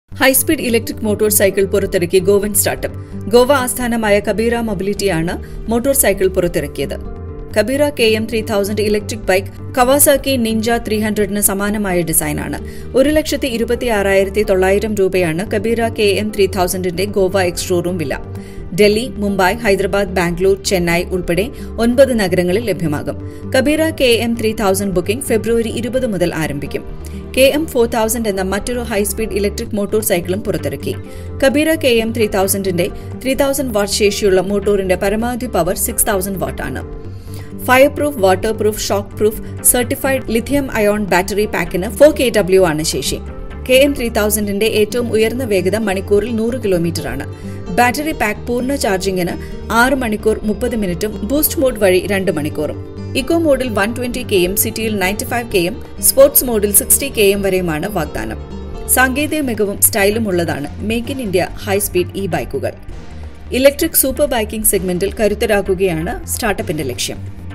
high speed electric motor cycle പുറത്തിറക്കി Goan startup Goa ആസ്ഥാനമായ കബീറ മൊബിലിറ്റിയാണ് motorcycle പുറത്തിറക്കിയത് Kabira K M three thousand electric bike Kawasaki Ninja three ഹൺഡ്രഡിന് സമാനമായ ഡിസൈനാണ് ഒരു ലക്ഷത്തി ഇരുപത്തി ആറായിരത്തി തൊള്ളായിരം രൂപയാണ് കബീറ കെ എം ത്രീ തൗസൻഡിന്റെ ഗോവ എക്സ് ഷോറൂം വില ഡൽഹി മുംബൈ ഹൈദരാബാദ് ബാംഗ്ലൂർ ചെന്നൈ ഉൾപ്പെടെ ഒൻപത് നഗരങ്ങളിൽ ലഭ്യമാകും Kabira K M three thousand booking ഫെബ്രുവരി ഇരുപത് മുതൽ ആരംഭിക്കും കെ എം ഫോർ തൗസൻഡ് എന്ന മറ്റൊരു ഹൈസ്പീഡ് ഇലക്ട്രിക് മോട്ടോർ സൈക്കിളും പുറത്തിറക്കി കബീറ കെ എം ത്രീ തൗസൻഡിന്റെ ത്രീ തൗസൻഡ് വാട്ട് ശേഷിയുള്ള മോട്ടോറിന്റെ പരമാവധി പവർ സിക്സ് തൗസൻഡ് വാട്ടാണ് fireproof waterproof shockproof certified lithium ion battery പാക്കിന് ഫോർ കെ ഡബ്ല്യു ആണ് ശേഷി കെ എം ത്രീ തൗസൻഡിന്റെ ഏറ്റവും ഉയർന്ന വേഗത മണിക്കൂറിൽ നൂറ് കിലോമീറ്ററാണ് ബാറ്ററി പാക്ക് പൂർണ്ണ ചാർജിംഗിന് ആറ് മണിക്കൂർ മുപ്പത് മിനിറ്റും ബൂസ്റ്റ് മോഡ് വഴി രണ്ട് മണിക്കൂറും ഇക്കോ മോഡിൽ വൺ ട്വന്റി കെ എം സിറ്റിയിൽ ninety five K M sports മോഡിൽ സിക്സ്റ്റി കെ എം വരെയുമാണ് വാഗ്ദാനം സാങ്കേതിക മികവും സ്റ്റൈലും ഉള്ളതാണ് make in India high speed E ബൈക്കുകൾ ഇലക്ട്രിക് സൂപ്പർ ബൈക്കിംഗ് സെഗ്മെന്റിൽ കരുത്തരാക്കുകയാണ് സ്റ്റാർട്ടപ്പിന്റെ ലക്ഷ്യം